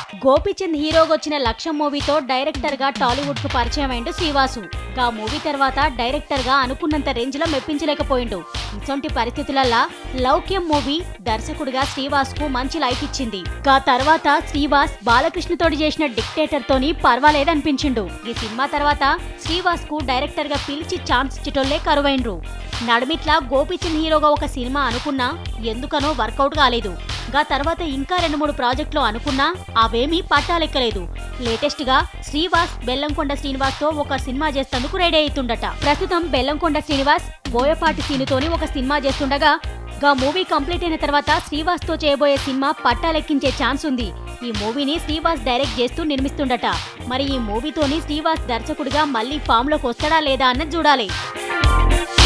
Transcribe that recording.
గోపిచంద్ హీరోగా వచ్చిన లక్ష్యం మూవీతో డైరెక్టర్ గా టాలీవుడ్ కు పరిచయం అయిండు శ్రీవాసు గా మూవీ తర్వాత డైరెక్టర్ గా అనుకున్నంత రేంజ్ లో మెప్పించలేకపోయిండు ఇటువంటి పరిస్థితులల్లా లౌక్యం మూవీ దర్శకుడిగా శ్రీవాస్ కు మంచి లైఫ్ ఇచ్చింది గా తర్వాత శ్రీవాస్ బాలకృష్ణతోటి చేసిన డిక్టేటర్ తోని పర్వాలేదనిపించిండు ఈ సినిమా తర్వాత శ్రీవాస్ కు డైరెక్టర్ గా పిలిచి ఛాన్స్ ఇచ్చేటోళ్లే కరువైండ్రు నడుమిట్లా గోపిచంద్ హీరోగా ఒక సినిమా అనుకున్నా ఎందుకనో వర్కౌట్ కాలేదు గా తర్వాత ఇంకా రెండు మూడు ప్రాజెక్టులు అనుకున్నా అవేమీ పట్టాలెక్కలేదు లేటెస్ట్ గా శ్రీవాస్ బెల్లంకొండ శ్రీనివాస్ తో ఒక సినిమా చేస్తందుకు రెడీ అవుతుండట ప్రస్తుతం బెల్లంకొండ శ్రీనివాస్ బోయపాటి సీనుతోని ఒక సినిమా చేస్తుండగా గా మూవీ కంప్లీట్ అయిన తర్వాత శ్రీవాస్ తో చేయబోయే సినిమా పట్టాలెక్కించే ఛాన్స్ ఉంది ఈ మూవీని శ్రీవాస్ డైరెక్ట్ చేస్తూ నిర్మిస్తుండట మరి ఈ మూవీతోని శ్రీవాస్ దర్శకుడిగా మళ్ళీ ఫామ్ లోకి వస్తాడా లేదా అన్నది చూడాలి